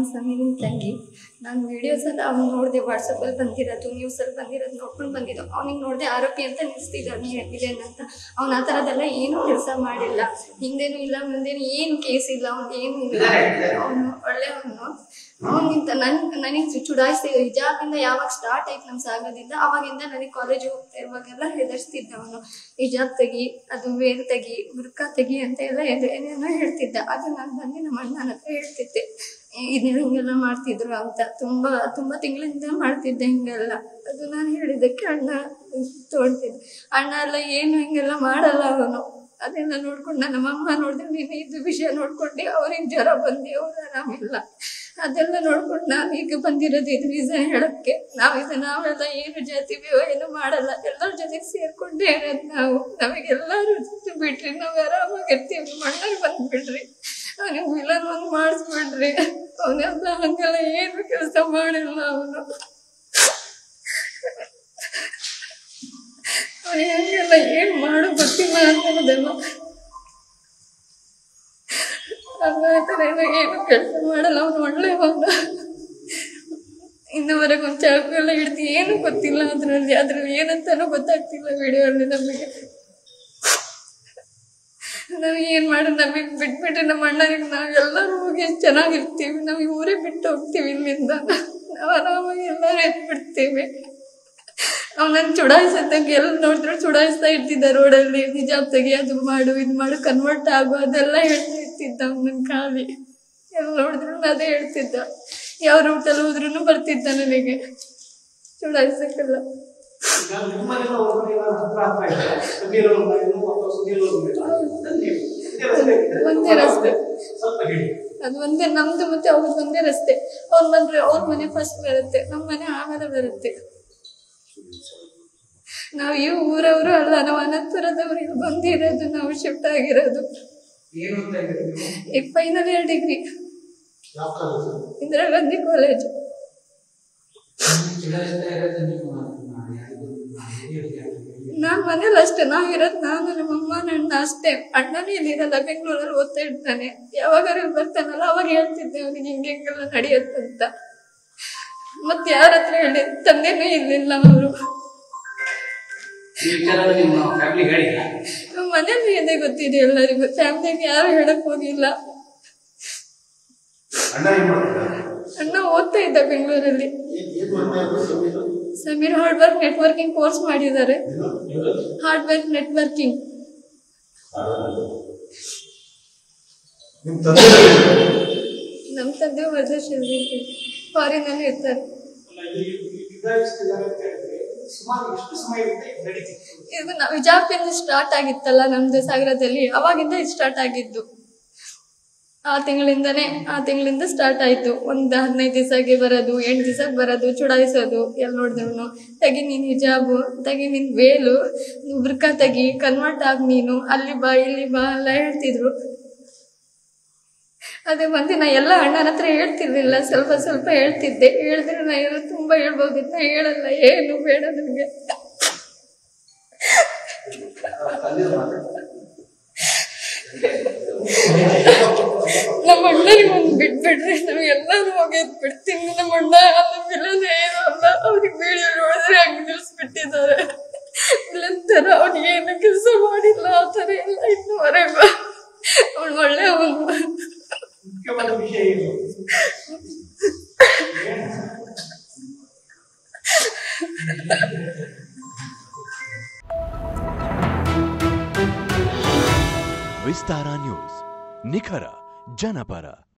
ನಾನು ಸಮೀರಿನ ತಂಗಿ ನಾನು ವೀಡಿಯೋಸ್ ಎಲ್ಲ ಅವ್ನು ನೋಡಿದೆ ವಾಟ್ಸಪ್ಪಲ್ಲಿ ಬಂದಿರೋದು ನ್ಯೂಸಲ್ಲಿ ಬಂದಿರೋದು ನೋಡ್ಕೊಂಡು ಬಂದಿದ್ದು ಅವ್ನಿಗೆ ನೋಡಿದೆ ಆರೋಪಿ ಅಂತ ನಿಲ್ಲಿಸ್ತಿದ್ದವ್ನು ವಿಲೇನ್ ಅಂತ ಅವ್ನು ಆ ಥರದ್ದೆಲ್ಲ ಏನೂ ಕೆಲಸ ಮಾಡಿಲ್ಲ ಹಿಂದೇನೂ ಇಲ್ಲ ಮುಂದೇನು ಏನು ಕೇಸ್ ಇಲ್ಲ ಅವ್ನು ಏನೂ ಇಲ್ಲ ಅವನು ಒಳ್ಳೆಯವನು ಅವನಿಂದ ನನ್ ನನಗೆ ಚುಡಾಯಿಸ್ತಿ ಹಿಜಾಬಿಂದ ಯಾವಾಗ ಸ್ಟಾರ್ಟ್ ಆಯ್ತು ನಮ್ಮ ಸಾಗೋದಿಂದ ಅವಾಗಿಂದ ನನಗೆ ಕಾಲೇಜ್ ಹೋಗ್ತಾ ಇರುವಾಗೆಲ್ಲ ಹೆದರ್ಸ್ತಿದ್ದ ಅವನು ಹಿಜಾಬ್ ತೆಗಿ ಅದು ವೇಲ್ ತೆಗಿ ಬುರ್ಕಾ ತೆಗಿ ಅಂತ ಎಲ್ಲ ಏನ್- ಏನೇನೋ ಹೇಳ್ತಿದ್ದ ಅದು ನಾನು ಬಂದು ನಮ್ಮ ಅಣ್ಣನ ಹತ್ರ ಹೇಳ್ತಿದ್ದೆ ಇದನ್ನ ಹಿಂಗೆಲ್ಲ ಮಾಡ್ತಿದ್ರು ಅಂತ ತುಂಬಾ ತುಂಬಾ ತಿಂಗಳಿಂದ ಮಾಡ್ತಿದ್ದೆ ಹಿಂಗೆಲ್ಲ ಅದು ನಾನು ಹೇಳಿದ್ದಕ್ಕೆ ಅಣ್ಣ ತೋಡ್ತಿದ್ದೆ ಅಣ್ಣ ಎಲ್ಲ ಏನು ಹಿಂಗೆಲ್ಲ ಮಾಡಲ್ಲ ಅವನು ಅದೆಲ್ಲ ನೋಡ್ಕೊಂಡು ನಮ್ಮಮ್ಮ ನೋಡಿದ್ರೆ ನೀನು ಇದು ವಿಷಯ ನೋಡ್ಕೊಂಡು ಅವ್ರಿಗೆ ಜ್ವರ ಬಂದು ಅವ್ರು ಆರಾಮಿಲ್ಲ ಅದೆಲ್ಲ ನೋಡ್ಕೊಂಡು ನಾನು ಈಗ ಬಂದಿರೋದು ಇದು ರೀಸನ್ ಹೇಳಕ್ಕೆ ನಾವು ಇದು ನಾವೆಲ್ಲ ಏನು ಜಾತಿವೋ ಏನು ಮಾಡಲ್ಲ ಎಲ್ಲರ ಜೊತೆಗೆ ಸೇರ್ಕೊಂಡೇ ಇರೋದು ನಾವು ನಮಗೆಲ್ಲರೂ ಜೊತೆ ಬಿಟ್ರಿ ನಾವು ಆರಾಮಾಗಿರ್ತೀವಿ ನಿಮ್ಮ ಅಣ್ಣಗೆ ಬಂದ್ಬಿಡ್ರಿ ಅವನಿಗೆ ವಿಲನ್ ಒಂದು ಮಾಡಿಸ್ಬಿಡ್ರಿ ಅವನೆಲ್ಲ ಹಂಗೆಲ್ಲ ಏನು ಕೆಲಸ ಮಾಡಿಲ್ಲ ಅವನು ಅವನಿಗೆ ಹಂಗೆಲ್ಲ ಏನು ಮಾಡೋ ಗೊತ್ತಿಲ್ಲ ಅನ್ನೋದೆಲ್ಲ ಹಂಗಾದ್ರೆ ಏನು ಕೆಲಸ ಮಾಡಲ್ಲ ಅವನು ಒಳ್ಳೆಯವನು ಇನ್ನುವರೆಗೆ ಒಂದು ಚಾಕು ಎಲ್ಲ ಹಿಡ್ದು ಏನು ಗೊತ್ತಿಲ್ಲ ಅದರಲ್ಲಿ ಅದ್ರಲ್ಲಿ ಏನಂತಾನೂ ಗೊತ್ತಾಗ್ತಿಲ್ಲ ವಿಡಿಯೋ ಅಲ್ಲಿ ನಮಗೆ ನಮಗೆ ಏನು ಮಾಡೋದು ನಮಗೆ ಬಿಟ್ಬಿಟ್ರೆ ನಮ್ಮ ಅಣ್ಣನಿಗೆ ನಾವು ಎಲ್ಲರೂ ಹೋಗಿ ಚೆನ್ನಾಗಿರ್ತೀವಿ ನಾವು ಈ ಊರೇ ಬಿಟ್ಟು ಹೋಗ್ತೀವಿ ಇಲ್ಲಿಂದ ನಾವು ಆರಾಮಾಗಿ ಎಲ್ಲರೂ ಎದ್ಬಿಡ್ತೀವಿ ಅವನನ್ನು ಚುಡಾಯಿಸೋದಕ್ಕೆ ಎಲ್ಲ ನೋಡಿದ್ರು ಚುಡಾಯಿಸ್ತಾ ಇರ್ತಿದ್ದ ರೋಡಲ್ಲಿ ಹಿಜಾಬ್ ತೆಗಿ ಅದು ಮಾಡು ಇದು ಮಾಡು ಕನ್ವರ್ಟ್ ಆಗು ಅದೆಲ್ಲ ಹೇಳ್ತಾ ಇರ್ತಿದ್ದ ಅವನ ಖಾಲಿ ಎಲ್ಲ ನೋಡಿದ್ರು ಅದೇ ಹೇಳ್ತಿದ್ದ ಯಾವ ರೂಟಲ್ಲಿ ಹೋದ್ರೂ ಬರ್ತಿದ್ದ ನನಗೆ ಚುಡಾಯಿಸಕ್ಕೆಲ್ಲ ಈಗ ನಿಮ್ಮನೆಲ್ಲ ಹೊರಗಡೆ ಏನಾದ್ರು ಹತ್ರ ಹತ್ರ ಇದೆ ಸುಧೀರ್ ಅವ್ರ ಮನೆನೂ ಅಥವಾ ಸುಧೀರ್ ಅವ್ರ ಮನೆನೂ ಬನ್ನಿ. ಇದೇ ರಸ್ತೆ ಇದೆ. ಒಂದೇ ರಸ್ತೆ. ಸ್ವಲ್ಪ ಹೇಳಿ ಅದು ಒಂದೇ ನಮ್ದು ಮತ್ತೆ ಅವ್ರದ್ದು ಒಂದೇ ರಸ್ತೆ ಅವ್ರ ಬಂದ್ರೆ ಅವ್ರ ಮನೆ ಫಸ್ಟ್ ಬರುತ್ತೆ ನಮ್ಮ ಮನೆ ಆಮೇಲೆ ಬರುತ್ತೆ ನಾವು ಈ ಊರವರು ಅಲ್ಲ ನಾವು ಅನಂತಪುರದವ್ರು ಇಲ್ಲಿ ಬಂದಿರೋದು ನಾವು ಶಿಫ್ಟ್ ಆಗಿರೋದು ಏನು ಅಂತ ಇದ್ದೀರಿ ನೀವು ಈಗ ಫೈನಲ್ ಇಯರ್ ಡಿಗ್ರಿ ಯಾವ ಕಾಲೇಜು ಇಂದಿರಾ ಗಾಂಧಿ ಕಾಲೇಜ್ ನಾನ್ ಮನೇಲಿ ಅಷ್ಟೇ ನಾವ್ ಇರೋದು ನಾನು ನಮ್ಮ ಅಮ್ಮ ನನ್ನ ಅಷ್ಟೇ ಅಣ್ಣನೂ ಇಲ್ಲಿರಲ್ಲ ಬೆಂಗಳೂರಲ್ಲಿ ಓದ್ತಾ ಇರ್ತಾನೆ ಯಾವಾಗಾರು ಇಲ್ಲಿ ಬರ್ತಾನಲ್ಲ ಅವಾಗ ಹೇಳ್ತಿದ್ದೆ ಅವನಿಗೆ ಹಿಂಗೆ ಹಿಂಗೆಲ್ಲ ನಡೆಯುತ್ತಂತ ಮತ್ತೆ ಯಾರ ಹತ್ರ ಹೇಳಿ ತಂದೆನೂ ಇರ್ಲಿಲ್ಲ ಅವರು ಈ ವಿಚಾರ ನಿಮ್ಮ ಫ್ಯಾಮಿಲಿ ಹೇಳಿಲ್ಲ ನಮ್ಮ ಮನೇಲಿ ಇದೆ ಗೊತ್ತಿದೆ ಎಲ್ಲರಿಗೂ ಫ್ಯಾಮಿಲಿಗೆ ಯಾರು ಹೇಳಕ್ ಹೋಗಿಲ್ಲ ಅಣ್ಣ ಏನ್ ಮಾಡ್ತಾರೆ ಅಣ್ಣ ಓದ್ತಾ ಇದ್ದ ಬೆಂಗಳೂರಲ್ಲಿ ಏನ್ ಮಾಡ್ತಾರೆ Sameer hardware networking course ಮಾಡಿದ್ದಾರೆ ಹಾರ್ಡ್ ವರ್ಕ್ ನೆಟ್ವರ್ಕಿಂಗ್ ನಿಮ್ ತಂದೆ ನಮ್ಮ ತಂದೆ ವರದಶಿಲ್ವಿ ಫಾರಿನಲ್ಲಿ ಇರ್ತಾರೆ ಸುಮಾರು ಎಷ್ಟು ಸಮಯದಿಂದ ಇದು ನಡೀತಿತ್ತು ಇದು ನಾವು ವಿಜಾಪಿಂದ ಸ್ಟಾರ್ಟ್ ಆಗಿತ್ತಲ್ಲ ನಮ್ದು ಸಾಗರದಲ್ಲಿ ಅವಾಗಿಂದ ಇದು ಸ್ಟಾರ್ಟ್ ಆಗಿದ್ದು ಆ ತಿಂಗಳಿಂದನೇ ಆ ತಿಂಗಳಿಂದ ಸ್ಟಾರ್ಟ್ ಆಯ್ತು ಒಂದು ಹದಿನೈದು ದಿವಸಕ್ಕೆ ಬರೋದು ಎಂಟು ದಿವಸಕ್ಕೆ ಬರೋದು ಚುಡಾಯಿಸೋದು ಎಲ್ಲಿ ನೋಡಿದ್ರು ತೆಗಿ ನೀನು ಹಿಜಾಬು ತೆಗಿ ನಿನ್ ವೇಲು ಬುರ್ಕ ತೆಗಿ ಕನ್ವರ್ಟ್ ಆಗ್ ನೀನು ಅಲ್ಲಿ ಬಾ ಇಲ್ಲಿ ಬಾ ಎಲ್ಲ ಹೇಳ್ತಿದ್ರು ಅದೇ ಬಂದು ನಾ ಎಲ್ಲ ಅಣ್ಣನ ಹತ್ರ ಹೇಳ್ತಿರ್ಲಿಲ್ಲ ಸ್ವಲ್ಪ ಸ್ವಲ್ಪ ಹೇಳ್ತಿದ್ದೆ ಹೇಳಿದ್ರೆ ನಾ ಎಲ್ಲ ತುಂಬಾ ಹೇಳ್ಬೋದಿತ್ತು ನಾ ಹೇಳಲ್ಲ ಏನು ಬೇಡ ನನಗೆ ನಮ್ಮ ಅಣ್ಣನಿಗೆ ಒಂದು ಬಿಟ್ಬಿಡ್ರಿ ನಾವು ಎಲ್ಲರೂ ಹೋಗಿ ಎದ್ದು ಬಿಡ್ತೀನಿ ನಮ್ಮ ಅಣ್ಣ ಅಲ್ಲ ವಿಲನ್ ಏನು ಅಲ್ಲ ಅವ್ರಿಗೆ ವಿಡಿಯೋ ನೋಡಿದ್ರೆ ಹಂಗೆ ನಿಲ್ಸ್ಬಿಟ್ಟಿದ್ದಾರೆ ವಿಲನ್ ಥರ ಅವ್ನಿಗೆ ಏನು ಕೆಲಸ ಮಾಡಿಲ್ಲ ಆ ಥರ ಎಲ್ಲ ಇನ್ನುವರೆಗೂ ಅವನು ಒಳ್ಳೆ ಅವನು ಮುಖ್ಯವಾದ ವಿಷಯ ಏನು ವಿಸ್ತಾರ ನ್ಯೂಸ್ ನಿಖರ ಜನಪರ